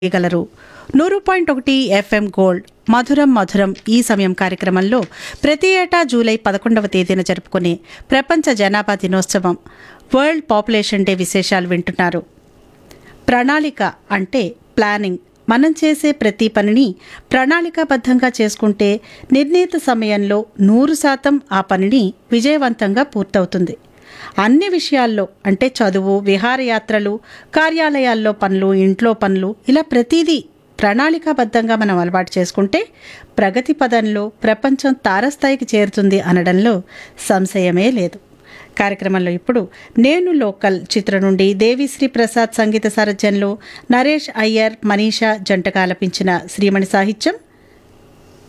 చేయగలరు నూరు పాయింట్ ఒకటి ఎఫ్ఎం గోల్డ్ మధురం మధురం ఈ సమయం కార్యక్రమంలో ప్రతి ఏటా జూలై పదకొండవ తేదీన జరుపుకునే ప్రపంచ జనాభా దినోత్సవం వరల్డ్ పాపులేషన్ డే విశేషాలు వింటున్నారు ప్రణాళిక అంటే ప్లానింగ్ మనం చేసే ప్రతి పనిని ప్రణాళికాబద్ధంగా చేసుకుంటే నిర్ణీత సమయంలో నూరు శాతం ఆ పనిని విజయవంతంగా పూర్తవుతుంది అన్ని విషయాల్లో అంటే చదువు విహారయాత్రలు కార్యాలయాల్లో పనులు ఇంట్లో పనులు ఇలా ప్రతిదీ ప్రణాళికాబద్ధంగా మనం అలవాటు చేసుకుంటే ప్రగతి పదంలో ప్రపంచం తారస్థాయికి చేరుతుంది అనడంలో సంశయమే లేదు కార్యక్రమంలో ఇప్పుడు నేను లోకల్ చిత్రం నుండి దేవిశ్రీ ప్రసాద్ సంగీత సారథ్యంలో నరేష్ అయ్యర్ మనీషా జంటగా ఆలపించిన శ్రీమణి సాహిత్యం